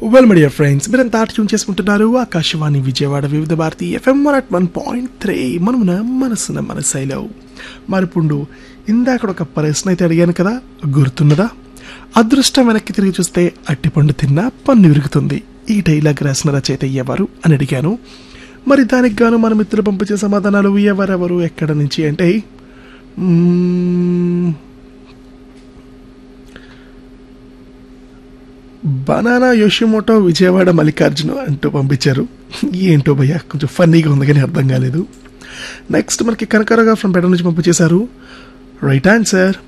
well media friends మీరంతా tune చేసుకుంటున్నారు Akashvani Vijayawada Vividh Bharati FM one at one point three మనమున మనసున మనసైలో మరిపుండు ఇందాక ఒక ప్రశ్న అయితే అడిగాను కదా గుర్తున్నదా అదృష్టం వెనక్కి తిరిగి చూస్తే అట్టిపండు తిన్నా పన్ను విరుగుతుంది ఈ డైలాగ్ రాసిన రచయిత ఎవరు అని అడిగాను మరి దానికి గాను మన మిత్రులు పంపించే సమాధానాలు ఎవరెవరు ఎక్కడ నుంచి అంటే మ్మ్, బనానా యోషిమోటో విజయవాడ మల్లికార్జున అంటూ పంపించారు ఏంటో భయ్య కొంచెం ఫన్నీగా ఉంది కానీ అర్థం కాలేదు నెక్స్ట్ మనకి కనకరగా ఫ్రమ్ పెట నుంచి పంపించేశారు right answer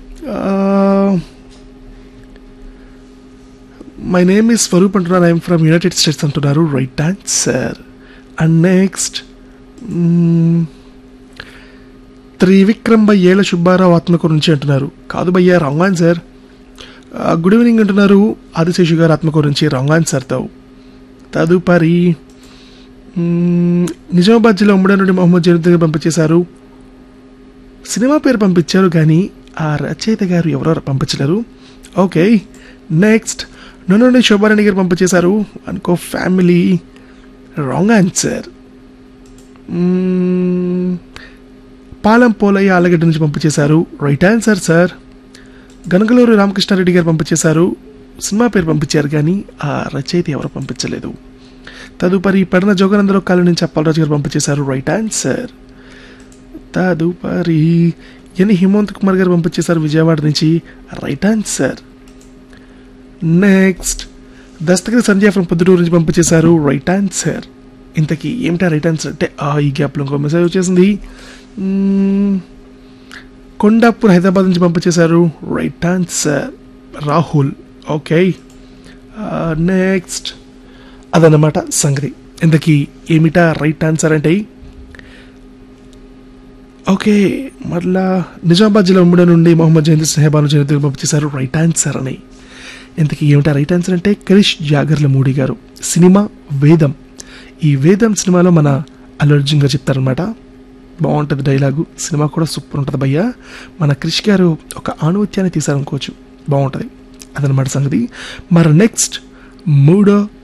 my name is Swaroop అంటున్నారు ఐఎమ్ ఫ్రమ్ యునైటెడ్ స్టేట్స్ అంటున్నారు right answer and next Trivikram బై ఏళ్ళ సుబ్బారావు ఆత్మకూరు నుంచి అంటున్నారు కాదు భయ్యా రాంగ్ ఆన్సర్ గుడ్ ఈవినింగ్ అంటున్నారు ఆదిశేషు గారు ఆత్మకూరు నుంచి రాంగ్ ఆన్సర్తో తదుపరి మ్మ్, నిజామాబాద్ జిల్లా ఉమ్మడి నుండి మొహమ్మద్ జైనుద్దీన్ గారు పంపించేశారు సినిమా పేరు పంపించారు కానీ ఆ రచయిత గారు ఎవరో పంపించలేరు ఓకే నెక్స్ట్ నన్ను శోభారాణి గారు పంపించేశారు అనుకో family wrong answer Palem Polaiah Allagadda నుంచి పంపించేశారు right answer sir Ganagaluru Ramakrishnareddy గారు పంపించేశారు సినిమా పేరు పంపించారు కానీ ఆ రచయిత ఎవరు పంపించలేదు తదుపరి పడిన జోగనందరావు కాలం నుంచి అప్పలరాజు గారు పంపించేశారు రైట్ ఆన్సర్ తదుపరి ఎన్ హిమంత్ కుమార్ గారు పంపించేశారు విజయవాడ నుంచి right answer next Dastagiri Sanjay from Proddatur నుంచి పంపించేశారు రైట్ ఆన్సర్ ఇంతకీ ఏమిటా రైట్ ఆన్సర్ అంటే ఆ, ఈ గ్యాప్లో ఇంకో మెసేజ్ వచ్చేసింది మ్మ్, కొండాపూర్ హైదరాబాద్ నుంచి పంపించేశారు right answer Rahul okay next అదన్నమాట సంగతి ఇంతకీ ఏమిటా రైట్ ఆన్సర్ అంటే ఓకే మరలా నిజామాబాద్ జిల్లా ఉమ్మడి నుండి మొహమ్మద్ జయంతి స్నేహబాను జయంతి పంపించేశారు రైట్ ఆన్సర్ అని ఇంతకీ ఏమిటా రైట్ ఆన్సర్ అంటే క్రిష్ జాగర్ల మూడి గారు సినిమా వేదం ఈ వేదం సినిమాలో మన అల్లు అర్జున్ గారు చెప్తారనమాట బాగుంటుంది డైలాగు సినిమా కూడా సూపర్ ఉంటుంది భయ్య మన క్రిష్ గారు ఒక ఆణుత్యాన్ని తీశారనుకోవచ్చు బాగుంటుంది అదనమాట సంగతి మరి నెక్స్ట్ మూడో